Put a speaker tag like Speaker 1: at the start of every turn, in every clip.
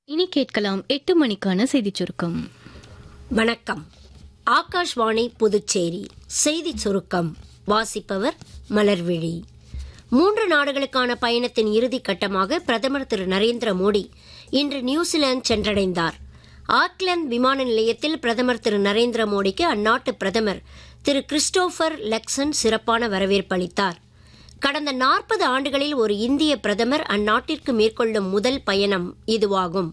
Speaker 1: இனி கேட்கலாம் எட்டு மணிக்கான செய்திச் சுருக்கம்
Speaker 2: வணக்கம் ஆகாஷ்வாணி புதுச்சேரி செய்திச் சுருக்கம் வாசிப்பவர் மலர்விழி மூன்று நாடுகளுக்கான பயணத்தின் இறுதிக் கட்டமாக பிரதமர் திரு நரேந்திர மோடி இன்று நியூசிலாந்து சென்றடைந்தார் ஆக்லாந்து விமான நிலையத்தில் பிரதமர் திரு நரேந்திர மோடிக்கு அந்நாட்டு பிரதமர் திரு கிறிஸ்டோபர் லெக்சன் சிறப்பான வரவேற்பு அளித்தார் கடந்த நாற்பது ஆண்டுகளில் ஒரு இந்திய பிரதமர் அந்நாட்டிற்கு மேற்கொள்ளும் முதல் பயணம் இதுவாகும்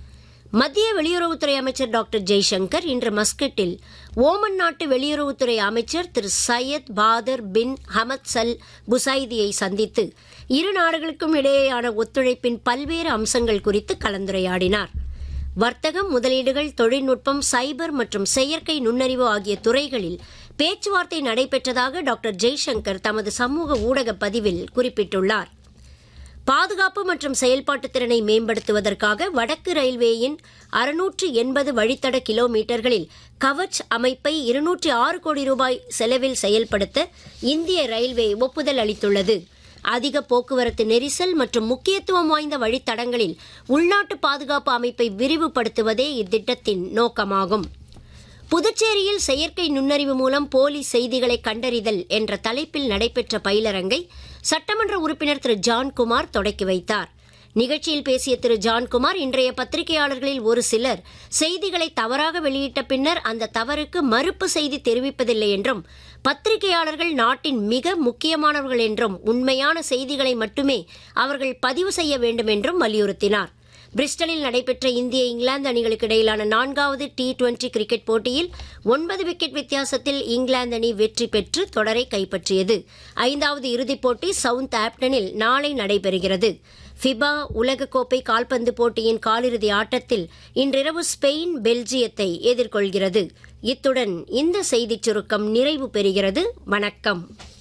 Speaker 2: மத்திய வெளியுறவுத்துறை அமைச்சர் டாக்டர் ஜெய்சங்கர் இன்று மஸ்கட்டில் ஓமன் நாட்டு வெளியுறவுத்துறை அமைச்சர் திரு சையத் பாதர் பின் ஹமத் சல் புசைதியை சந்தித்து இரு நாடுகளுக்கும் இடையேயான ஒத்துழைப்பின் பல்வேறு அம்சங்கள் குறித்து கலந்துரையாடினார் வர்த்தகம் முதலீடுகள் தொழில்நுட்பம் சைபர் மற்றும் செயற்கை நுண்ணறிவு ஆகிய துறைகளில் பேச்சுவார்த்தை நடைபெற்றதாக டாக்டர் ஜெய்சங்கர் தமது சமூக ஊடக பதிவில் குறிப்பிட்டுள்ளார் பாதுகாப்பு மற்றும் செயல்பாட்டு திறனை மேம்படுத்துவதற்காக வடக்கு ரயில்வேயின் அறுநூற்று எண்பது வழித்தட கிலோமீட்டர்களில் கவச் அமைப்பை இருநூற்றி ஆறு கோடி ரூபாய் செலவில் செயல்படுத்த இந்திய ரயில்வே ஒப்புதல் அளித்துள்ளது அதிக போக்குவரத்து நெரிசல் மற்றும் முக்கியத்துவம் வாய்ந்த வழித்தடங்களில் உள்நாட்டு பாதுகாப்பு அமைப்பை விரிவுபடுத்துவதே இத்திட்டத்தின் நோக்கமாகும் புதுச்சேரியில் செயற்கை நுண்ணறிவு மூலம் போலி செய்திகளை கண்டறிதல் என்ற தலைப்பில் நடைபெற்ற பயிலரங்கை சட்டமன்ற உறுப்பினர் திரு ஜான்குமார் தொடக்கி வைத்தார் நிகழ்ச்சியில் பேசிய திரு ஜான்குமார் இன்றைய பத்திரிகையாளர்களில் ஒரு சிலர் செய்திகளை தவறாக வெளியிட்ட பின்னர் அந்த தவறுக்கு மறுப்பு செய்தி தெரிவிப்பதில்லை என்றும் பத்திரிகையாளர்கள் நாட்டின் மிக முக்கியமானவர்கள் என்றும் உண்மையான செய்திகளை மட்டுமே அவர்கள் பதிவு செய்ய வேண்டும் என்றும் வலியுறுத்தினார் பிரிஸ்டலில் நடைபெற்ற இந்திய இங்கிலாந்து அணிகளுக்கு இடையிலான நான்காவது டி டுவெண்டி கிரிக்கெட் போட்டியில் ஒன்பது விக்கெட் வித்தியாசத்தில் இங்கிலாந்து அணி வெற்றி பெற்று தொடரை கைப்பற்றியது ஐந்தாவது இறுதிப் போட்டி சவுத் ஆப்டனில் நாளை நடைபெறுகிறது ஃபிபா உலகக்கோப்பை கால்பந்து போட்டியின் காலிறுதி ஆட்டத்தில் இன்றிரவு ஸ்பெயின் பெல்ஜியத்தை எதிர்கொள்கிறது இத்துடன் இந்த செய்திச் சுருக்கம் நிறைவு பெறுகிறது வணக்கம்